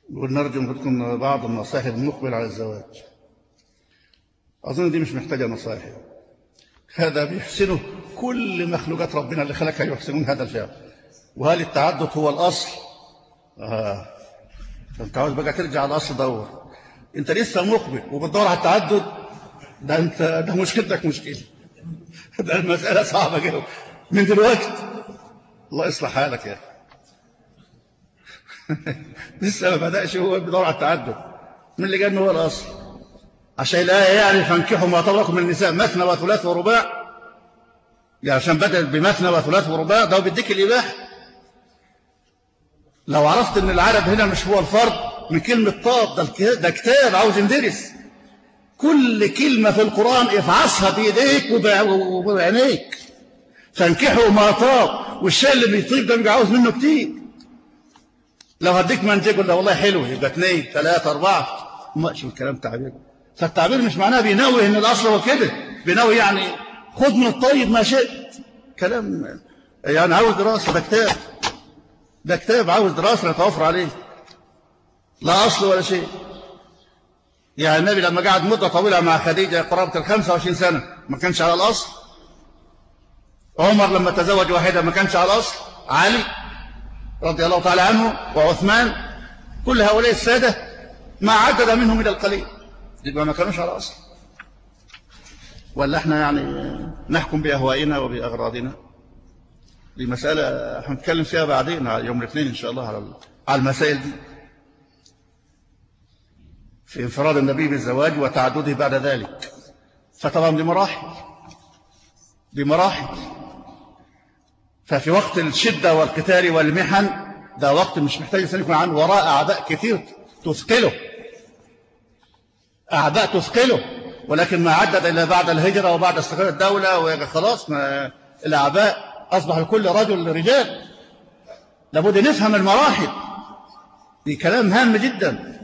ونرجو منكم بعض النصائح المقبل على الزواج أظن دي مش محتاجة نصائح هذا بيحسنه كل مخلوقات ربنا اللي خلقها يحسنون هذا الفعل وهل التعدد هو الأصل آه. فأنت عاوز بقى ترجع على الأصل دور أنت لسه مقبل وبتدور على التعدد ده أنت ده مشكلتك مشكلة ده المسألة صعبة جدا من دلوقتي الله يصلح حالك يا أخي لسه ما بدأش هو بيدور على التعدد من اللي قال هو الأصل عشان الآية يعني فانكحوا ما طلقوا من النساء مثنى وثلاث ورباع يعني عشان بدأ بمثنى وثلاث ورباع ده بيديك الإباحة لو عرفت ان العدد هنا مش هو الفرد من كلمة طاب ده, ده كتاب عاوز يندرس كل كلمة في القرآن افعصها بإيديك وبعينيك فانكحوا ما طاب والشيء اللي بيطيب ده بيبقى عاوز منه كتير لو هديك منجي يقول له والله حلو يبقى اثنين ثلاثة أربعة ماشي الكلام تعبير فالتعبير مش معناه بينوي ان الأصل هو كده بينوي يعني خذ من الطيب ما شئت كلام يعني عاوز دراسة ده كتاب ده كتاب عاوز دراسة نتوفر عليه لا أصل ولا شيء يعني النبي لما قعد مدة طويلة مع خديجة قرابة ال 25 سنة ما كانش على الأصل عمر لما تزوج واحدة ما كانش على الأصل علي رضي الله تعالى عنه وعثمان كل هؤلاء السادة ما عدد منهم إلى القليل يبقى ما كانوش على أصل ولا احنا يعني نحكم بأهوائنا وبأغراضنا دي مسألة هنتكلم فيها بعدين يوم الاثنين إن شاء الله على على المسائل دي في انفراد النبي بالزواج وتعدده بعد ذلك فطبعا دي مراحل دي مراحل ففي وقت الشدة والقتال والمحن ده وقت مش محتاج الإنسان يكون عنه وراء أعباء كثير تثقله أعباء تثقله ولكن ما عدد إلا بعد الهجرة وبعد استقرار الدولة وخلاص ما الأعباء أصبح لكل رجل رجال لابد نفهم المراحل دي كلام هام جدا